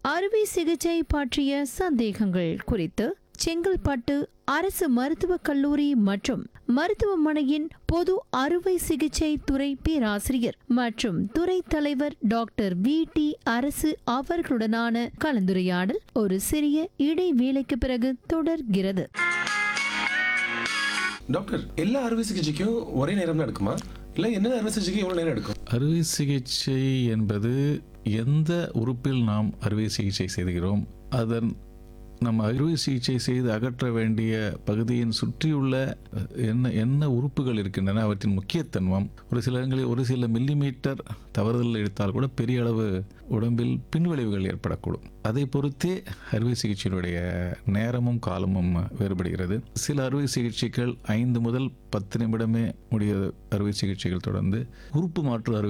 அறுவை சிகிச்சை பற்றிய சந்தேகங்கள் குறித்து செங்கல்பட்டு அரசு மருத்துவக் கல்லூரி மற்றும் மருத்துவமனையின் பொது அறுவை சிகிச்சை துறை பேராசிரியர் மற்றும் துறை தலைவர் டாக்டர் வி டி அரசு அவர்களுடனான கலந்துரையாடல் ஒரு சிறிய இடைவேளைக்கு பிறகு தொடர்கிறது டாக்டர் எல்லா அறுவை சிகிச்சைக்கும் ஒரே நேரம் தான் எடுக்குமா இல்லை என்ன அறுவை சிகிச்சைக்கு எவ்வளோ நேரம் எடுக்கும் அறுவை சிகிச்சை என்பது எந்த உறுப்பில் நாம் அறுவை சிகிச்சை செய்கிறோம் அதன் நம்ம அறுவை சிகிச்சை செய்து அகற்ற வேண்டிய பகுதியின் சுற்றியுள்ள அஹ், என்ன என்ன உறுப்புகள் இருக்கின்றன அவற்றின் முக்கியத்துவம் ஒரு சில இடங்களில் ஒரு சில மில்லிமீட்டர் தவறுதல் எடுத்தால் கூட பெரிய அளவு உடம்பில் பின்விளைவுகள் ஏற்படக்கூடும் அதை பொறுத்தே அறுவை சிகிச்சையினுடைய நேரமும் காலமும் வேறுபடுகிறது சில அறுவை சிகிச்சைகள் ஐந்து முதல் பத்து நிமிடமே முடிய அறுவை சிகிச்சைகள் தொடர்ந்து உறுப்பு மாற்று அறுவை